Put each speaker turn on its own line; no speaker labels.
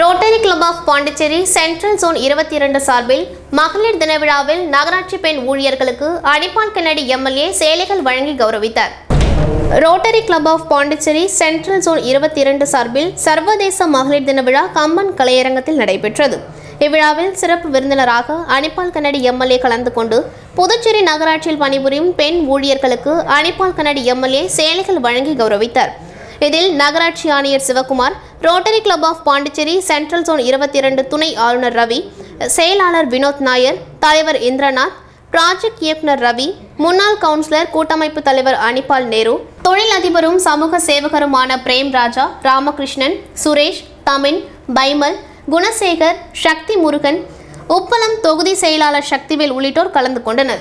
rotary club of Pondicherry central zone இருபத்தி இரண்டு சார்பில் மகளிர் தின விழாவில் நகராட்சி பெண் ஊழியர்களுக்கு அடிப்பான் கண்ணடி எம்எல்ஏ சேலைகள் வழங்கி கௌரவித்தார் rotary club of Pondicherry central zone இருபத்தி இரண்டு சார்பில் சர்வதேச மகளிர் தின விழா கம்பன் கலையரங்கத்தில் நடைபெற்றது இவ்விழாவில் சிறப்பு விருந்தினராக அனிப்பால் கண்ணடி எம்எல்ஏ கலந்து கொண்டு புதுச்சேரி நகராட்சியில் பணிபுரியும் பெண் ஊழியர்களுக்கு அனிப்பால் கண்ணடி எம்எல்ஏ சேலைகள் வழங்கி கௌரவித்தார் இதில் நகராட்சி ஆணையர் Sivakumar rotary club of Pondicherry central zone இருபத்தி இரண்டு துணை ஆளுநர் ரவி செயலாளர் வினோத் நாயர் தலைவர் இந்திரநாத் ப்ராஜெக்ட் இயக்குனர் ரவி முன்னாள் கவுன்சிலர் கூட்டமைப்பு தலைவர் அனிபால் நேரு தொழில் அதிபரும் சமூக சேவகருமான பிரேம் ராஜா ராமகிருஷ்ணன் சுரேஷ் தமிழ் பைமல் குணசேகர் சக்தி முருகன் உப்பளம் தொகுதி செயலாளர் சக்திவேல் உள்ளிட்டோர் கலந்து கொண்டனர்